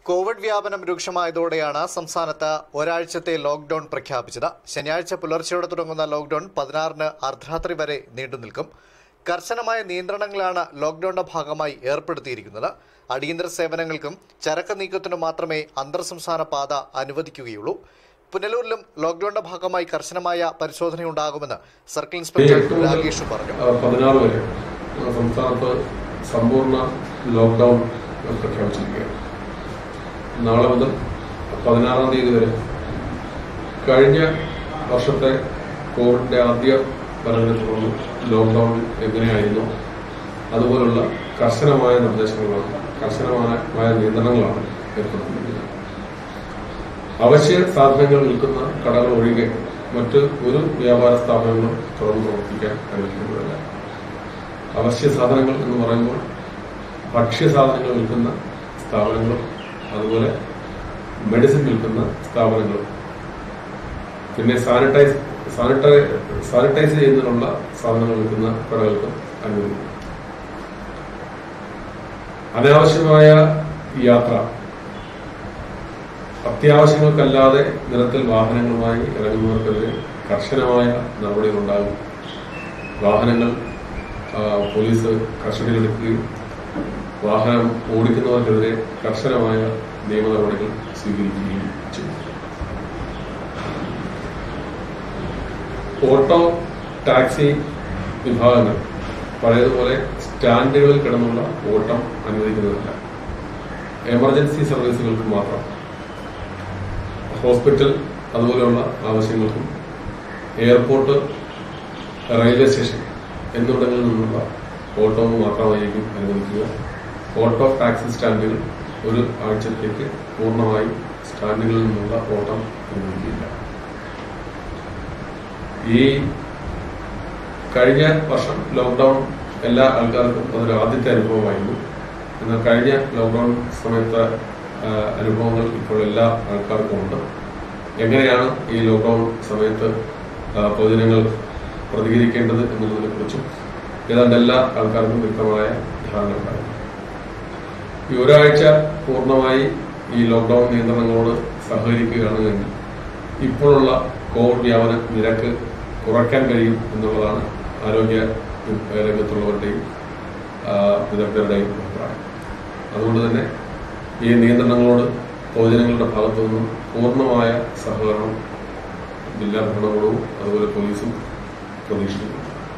Covid വ്യാപനം രൂക്ഷമായതോടെയാണ് സംസ്ഥാനത്ത് ഒരാഴ്ചത്തെ ലോക്ഡൌൺ പ്രഖ്യാപിച്ചത് ശനിയാഴ്ച പുലർച്ചെയോടെ തുടങ്ങുന്ന ലോക്ഡൌൺ പതിനാറിന് അർദ്ധരാത്രി വരെ നീണ്ടുനിൽക്കും കർശനമായ നിയന്ത്രണങ്ങളാണ് ലോക്ഡൌണിന്റെ ഭാഗമായി ഏർപ്പെടുത്തിയിരിക്കുന്നത് അടിയന്തര സേവനങ്ങൾക്കും ചരക്ക് നീക്കത്തിനും മാത്രമേ അന്തർ സംസ്ഥാന പാത അനുവദിക്കുകയുള്ളൂ പുനലൂരിലും ലോക്ഡൌണിന്റെ ഭാഗമായി കർശനമായ പരിശോധനയുണ്ടാകുമെന്ന് സർക്കിൾ ഇൻസ്പെക്ടർ രാകേഷ് പറഞ്ഞു ആ, പതിനാറ് വരെ ആ, സംസ്ഥാനത്ത് സമ്പൂർണ്ണ ലോക്ക്ഡൗൺ പ്രഖ്യാപിച്ചിരിക്കുകയാണ് നാളെ മുതൽ പതിനാറാം തീയതി വരെ കഴിഞ്ഞ വർഷത്തെ കോവിഡിന്റെ ആദ്യ വരവിനെ തുടർന്ന് ലോക്ക്ഡൗൺ എങ്ങനെയായിരുന്നു അതുപോലുള്ള കർശനമായ നിർദ്ദേശങ്ങളാണ് കർശനമായ നിയന്ത്രണങ്ങളാണ് ഏർപ്പെടുത്തിയിരിക്കുന്നത് അവശ്യ സാധനങ്ങൾ വിൽക്കുന്ന കടകൾ ഒഴികെ മറ്റ് ഒരു വ്യാപാര സ്ഥാപനങ്ങളും തുറന്നു പ്രവർത്തിക്കാൻ അനുവദിക്കുന്നതല്ല അവശ്യ സാധനങ്ങൾ എന്ന് പറയുമ്പോൾ ഭക്ഷ്യ സാധനങ്ങൾ വിൽക്കുന്ന സ്ഥാപനങ്ങളും അതുപോലെ മെഡിസിൻ വിൽക്കുന്ന സ്ഥാപനങ്ങളും പിന്നെ സാനിറ്റൈസ് സാനിറ്റൈ സാനിറ്റൈസ് ചെയ്യുന്നതിനുള്ള സാധനങ്ങൾ വിൽക്കുന്ന കടകൾക്കും അനുവദിക്കും അനാവശ്യമായ യാത്ര അത്യാവശ്യങ്ങൾക്കല്ലാതെ നിരത്തിൽ വാഹനങ്ങളുമായി ഇറങ്ങുന്നവർക്കെതിരെ കർശനമായ നടപടികളുണ്ടാകും വാഹനങ്ങൾ ആ, പോലീസ് കസ്റ്റഡിയിലെടുക്കുകയും വാഹനം ഓടിക്കുന്നവർക്കെതിരെ കർശനമായ നിയമ നടപടികൾ സ്വീകരിക്കുകയും ചെയ്യും ഓട്ടോ ടാക്സി വിഭാഗങ്ങൾ പഴയതുപോലെ സ്റ്റാൻഡുകളിൽ കിടന്നുള്ള ഓട്ടം അനുവദിക്കുന്നതല്ല എമർജൻസി സർവീസുകൾക്ക് മാത്രം ഹോസ്പിറ്റൽ അതുപോലെയുള്ള ആവശ്യങ്ങൾക്കും എയർപോർട്ട് റെയിൽവേ സ്റ്റേഷൻ എന്നിവിടങ്ങളിൽ നിന്നുള്ള ഓട്ടോ മാത്രമായിരിക്കും അനുവദിക്കുക ഓട്ടോ ടാക്സി സ്റ്റാൻഡുകൾ ഒരു ആഴ്ചത്തേക്ക് പൂർണ്ണമായും സ്റ്റാൻഡുകളിൽ നിന്നുള്ള ഓട്ടം അനുവദിക്കില്ല ഈ കഴിഞ്ഞ വർഷം ലോക്ക്ഡൌൺ എല്ലാ ആൾക്കാർക്കും അതൊരു ആദ്യത്തെ അനുഭവമായിരുന്നു എന്നാൽ കഴിഞ്ഞ ലോക്ക്ഡൌൺ സമയത്തെ ആ, അനുഭവങ്ങൾ ഇപ്പോൾ എല്ലാ ആൾക്കാർക്കും ഉണ്ട് എങ്ങനെയാണ് ഈ ലോക്ക്ഡൌൺ സമയത്ത് ആ, പൊതുജനങ്ങൾ പ്രതികരിക്കേണ്ടത് എന്നുള്ളതിനെ കുറിച്ചും ഏതാണ്ട് എല്ലാ ആൾക്കാർക്കും വ്യക്തമായ ധാരണ ഉണ്ടായിരുന്നു ഈ ഒരാഴ്ച പൂർണ്ണമായി ഈ ലോക്ക്ഡൌൺ നിയന്ത്രണങ്ങളോട് സഹകരിക്കുകയാണെങ്കിൽ ഇപ്പോഴുള്ള കോവിഡ് വ്യാപന നിരക്ക് കുറയ്ക്കാൻ കഴിയും എന്നുള്ളതാണ് ആരോഗ്യ രംഗത്തുള്ളവരുടെയും ആ, വിദഗ്ധരുടെയും അഭിപ്രായം അതുകൊണ്ട് തന്നെ ഈ നിയന്ത്രണങ്ങളോട് പൊതുജനങ്ങളുടെ ഭാഗത്തു നിന്നും പൂർണ്ണമായ സഹകരണം ജില്ലാ ഭരണകൂടവും അതുപോലെ പോലീസും പ്രതീക്ഷിക്കുന്നു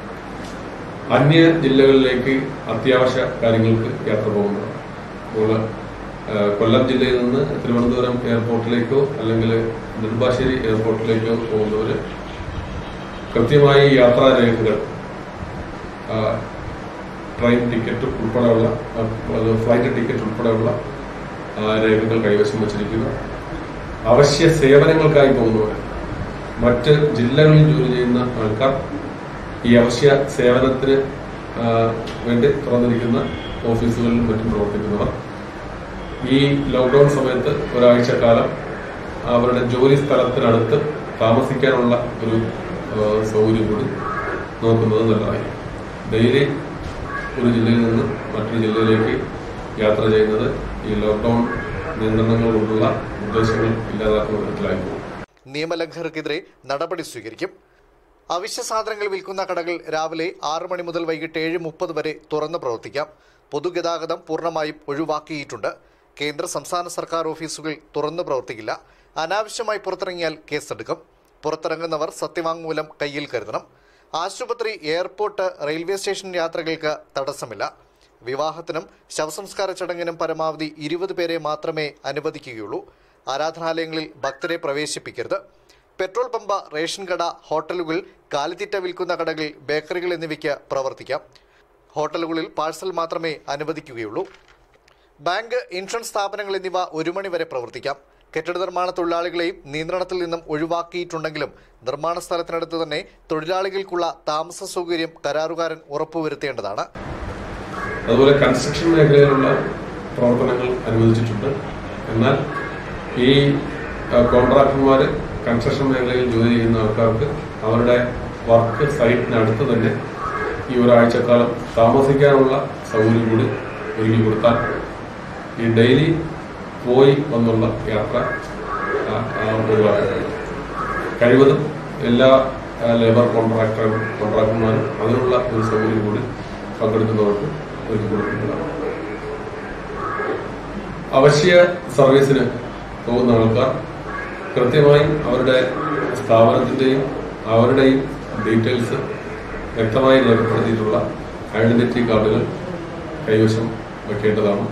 അന്യ ജില്ലകളിലേക്ക് അത്യാവശ്യ കാര്യങ്ങൾക്ക് യാത്ര പോകുന്നതാണ് അപ്പോൾ ആ, കൊല്ലം ജില്ലയിൽ നിന്ന് തിരുവനന്തപുരം എയർപോർട്ടിലേക്കോ അല്ലെങ്കിൽ നെടുമ്പാശ്ശേരി എയർപോർട്ടിലേക്കോ പോകുന്നവര് കൃത്യമായി യാത്രാ രേഖകൾ ആ, ട്രെയിൻ ടിക്കറ്റ് ഉൾപ്പെടെയുള്ള ആ, അത് ഫ്ലൈറ്റ് ടിക്കറ്റ് ഉൾപ്പെടെയുള്ള ആ, രേഖകൾ കൈവശം വച്ചിരിക്കുക അവശ്യ സേവനങ്ങൾക്കായി പോകുന്നവർ മറ്റ് ജില്ലകളിൽ ജോലി ചെയ്യുന്ന ആൾക്കാർ ഈ അവശ്യ സേവനത്തിന് ആ, വേണ്ടി തുറന്നിരിക്കുന്ന ഓഫീസുകളിലും മറ്റും പ്രവർത്തിക്കുന്നവർ ഈ ലോക്ക്ഡൌൺ സമയത്ത് ഒരാഴ്ച കാലം അവരുടെ ജോലി സ്ഥലത്തിനടുത്ത് താമസിക്കാനുള്ള ഒരു ആ, സൗകര്യം കൂടി നോക്കുന്നത് നല്ലതായി ഡെയിലി ഒരു ജില്ലയിൽ നിന്ന് മറ്റൊരു ജില്ലയിലേക്ക് യാത്ര ചെയ്യുന്നത് ഈ ലോക്ക്ഡൌൺ നിയന്ത്രണങ്ങൾ കൊണ്ടുള്ള ഉദ്ദേശങ്ങൾ ഇല്ലാതാക്കുന്ന വിധത്തിലായി പോകും നിയമലംഘകർക്കെതിരെ നടപടി സ്വീകരിക്കും അവശ്യ സാധനങ്ങൾ വിൽക്കുന്ന കടകൾ രാവിലെ ആറ് മണി മുതൽ വൈകിട്ട് ഏഴ് മുപ്പത് വരെ തുറന്ന് പ്രവർത്തിക്കാം പൊതുഗതാഗതം പൂർണ്ണമായും ഒഴിവാക്കിയിട്ടുണ്ട് കേന്ദ്ര സംസ്ഥാന സർക്കാർ ഓഫീസുകൾ തുറന്നു പ്രവർത്തിക്കില്ല അനാവശ്യമായി പുറത്തിറങ്ങിയാൽ കേസെടുക്കും പുറത്തിറങ്ങുന്നവർ സത്യവാങ്മൂലം കയ്യിൽ കരുതണം ആശുപത്രി എയർപോർട്ട് റെയിൽവേ സ്റ്റേഷൻ യാത്രകൾക്ക് തടസ്സമില്ല വിവാഹത്തിനും ശവസംസ്കാര ചടങ്ങിനും പരമാവധി ഇരുപത് പേരെ മാത്രമേ അനുവദിക്കുകയുള്ളൂ ആരാധനാലയങ്ങളിൽ ഭക്തരെ പ്രവേശിപ്പിക്കരുത് പെട്രോൾ പമ്പ് റേഷൻ കട ഹോട്ടലുകൾ കാലിത്തീറ്റ വിൽക്കുന്ന കടകൾ ബേക്കറികൾ എന്നിവയ്ക്ക് പ്രവർത്തിക്കാം ഹോട്ടലുകളിൽ പാഴ്സൽ മാത്രമേ അനുവദിക്കുകയുള്ളൂ ബാങ്ക് ഇൻഷുറൻസ് സ്ഥാപനങ്ങൾ എന്നിവ ഒരു മണി വരെ പ്രവർത്തിക്കാം കെട്ടിട നിർമ്മാണ തൊഴിലാളികളെയും നിയന്ത്രണത്തിൽ നിന്നും ഒഴിവാക്കിയിട്ടുണ്ടെങ്കിലും നിർമ്മാണ സ്ഥലത്തിനടുത്ത് തന്നെ തൊഴിലാളികൾക്കുള്ള താമസ സൗകര്യം കരാറുകാരൻ ഉറപ്പുവരുത്തേണ്ടതാണ് അതുപോലെ കൺസ്ട്രക്ഷൻ മേഖലയിലുള്ള പ്രവർത്തനങ്ങൾ അനുവദിച്ചിട്ടുണ്ട് എന്നാൽ ഈ കോൺട്രാക്ടർമാർ കൺസ്ട്രക്ഷൻ മേഖലയിൽ ജോലി ചെയ്യുന്ന ആൾക്കാർക്ക് അവരുടെ വർക്ക് സൈറ്റിനടുത്ത് തന്നെ ഈ ഒരാഴ്ചക്കാലം താമസിക്കാനുള്ള സൗകര്യം കൂടി ഒരുക്കി കൊടുത്താൽ ഈ ഡെയിലി പോയി വന്നുള്ള യാത്ര ആ, ആ, ഒഴിവാക്കുക കഴിവതും എല്ലാ ആ, ലേബർ കോൺട്രാക്ടർ കോൺട്രാക്ടർമാരും അതിനുള്ള ഒരു സൗകര്യം കൂടി പങ്കെടുക്കുന്നവർക്ക് ഒരുക്കി കൊടുക്കുന്നതാണ് അവശ്യ സർവീസിന് പോകുന്ന ആൾക്കാർ കൃത്യമായും അവരുടെ സ്ഥാപനത്തിന്റെയും അവരുടെയും ഡീറ്റെയിൽസ് വ്യക്തമായി രേഖപ്പെടുത്തിയിട്ടുള്ള ഐഡന്റിറ്റി കാർഡുകൾ കൈവശം വെക്കേണ്ടതാണ്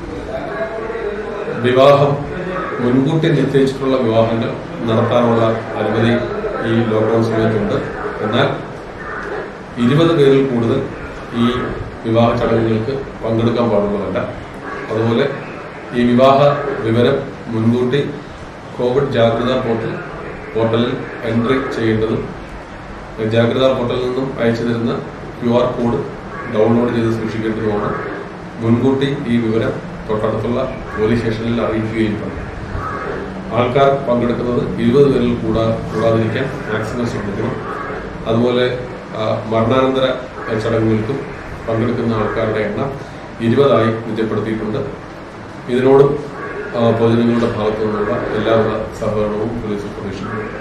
വിവാഹം മുൻകൂട്ടി നിശ്ചയിച്ചിട്ടുള്ള വിവാഹങ്ങൾ നടത്താനുള്ള അനുമതി ഈ ലോക്ക്ഡൌൺ സമയത്തുണ്ട് എന്നാൽ ഇരുപത് പേരിൽ കൂടുതൽ ഈ വിവാഹ ചടങ്ങുകൾക്ക് പങ്കെടുക്കാൻ പാടുള്ളതല്ല അതുപോലെ ഈ വിവാഹ വിവരം മുൻകൂട്ടി കോവിഡ് ജാഗ്രതാ പോർട്ടൽ പോർട്ടലിൽ എൻട്രി ചെയ്യേണ്ടതും ജാഗ്രതാ പോർട്ടലിൽ നിന്നും അയച്ചു തരുന്ന ക്യു ആർ കോഡ് ഡൗൺലോഡ് ചെയ്ത് സൂക്ഷിക്കേണ്ടതുമാണ് മുൻകൂട്ടി ഈ വിവരം തൊട്ടടുത്തുള്ള പോലീസ് സ്റ്റേഷനിൽ അറിയിക്കുകയും വേണം ആൾക്കാർ പങ്കെടുക്കുന്നത് ഇരുപത് പേരിൽ കൂടാ കൂടാതിരിക്കാൻ മാക്സിമം ശ്രദ്ധിക്കണം അതുപോലെ ആ, മരണാനന്തര ചടങ്ങുകൾക്കും പങ്കെടുക്കുന്ന ആൾക്കാരുടെ എണ്ണം ഇരുപതായി നിജപ്പെടുത്തിയിട്ടുണ്ട് ഇതിനോടും ആ, പൊതുജനങ്ങളുടെ ഭാഗത്തു നിന്നുള്ള എല്ലാവിധ സഹകരണവും പോലീസ് പ്രതീക്ഷിക്കുന്നുണ്ട്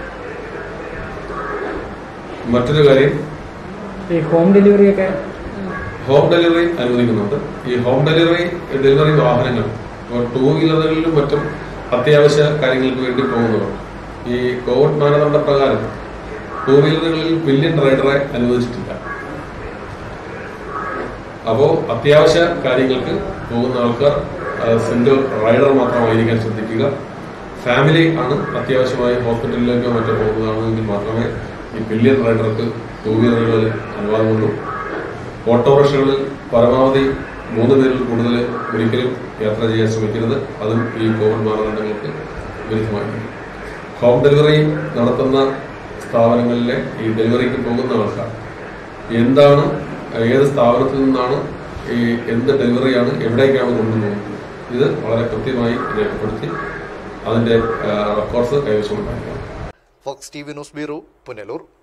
മറ്റൊരു കാര്യം ഈ ഹോം ഡെലിവറി ഒക്കെ ഹോം ഡെലിവറി അനുവദിക്കുന്നുണ്ട് ഈ ഹോം ഡെലിവറി ഡെലിവറി വാഹനങ്ങൾ ടൂ വീലറുകളിലും മറ്റും അത്യാവശ്യ കാര്യങ്ങൾക്ക് വേണ്ടി പോകുന്നവർ ഈ കോവിഡ് മാനദണ്ഡ പ്രകാരം ടൂ വീലറുകളിൽ പില്യൻ റൈഡറെ അനുവദിച്ചിട്ടില്ല അപ്പോ അത്യാവശ്യ കാര്യങ്ങൾക്ക് പോകുന്ന ആൾക്കാർ സിംഗിൾ റൈഡർ മാത്രമായിരിക്കാൻ ശ്രദ്ധിക്കുക ഫാമിലി ആണ് അത്യാവശ്യമായി ഹോസ്പിറ്റലിലേക്കോ മറ്റോ പോകുന്നതാണെങ്കിൽ മാത്രമേ ഈ പില്യൻ റൈഡർക്ക് ടൂ വീലറുകളിൽ അനുവാദമുള്ളൂ ഓട്ടോറിക്ഷകളിൽ പരമാവധി മൂന്ന് പേരിൽ കൂടുതൽ ഒരിക്കലും യാത്ര ചെയ്യാൻ ശ്രമിക്കരുത് അതും ഈ കോവിഡ് മാനദണ്ഡങ്ങൾക്ക് വിരുദ്ധമായി ഹോം ഡെലിവറി നടത്തുന്ന സ്ഥാപനങ്ങളിലെ ഈ ഡെലിവറിക്ക് പോകുന്ന ആൾക്കാർ എന്താണ് ഏത് സ്ഥാപനത്തിൽ നിന്നാണ് ഈ എന്ത് ഡെലിവറിയാണ് എവിടേക്കാണ് കൊണ്ടുപോകുന്നത് ഇത് വളരെ കൃത്യമായി രേഖപ്പെടുത്തി അതിന്റെ റെക്കോർഡ്സ് കൈവശമുണ്ടാക്കുക Fox T V news bureau Punalur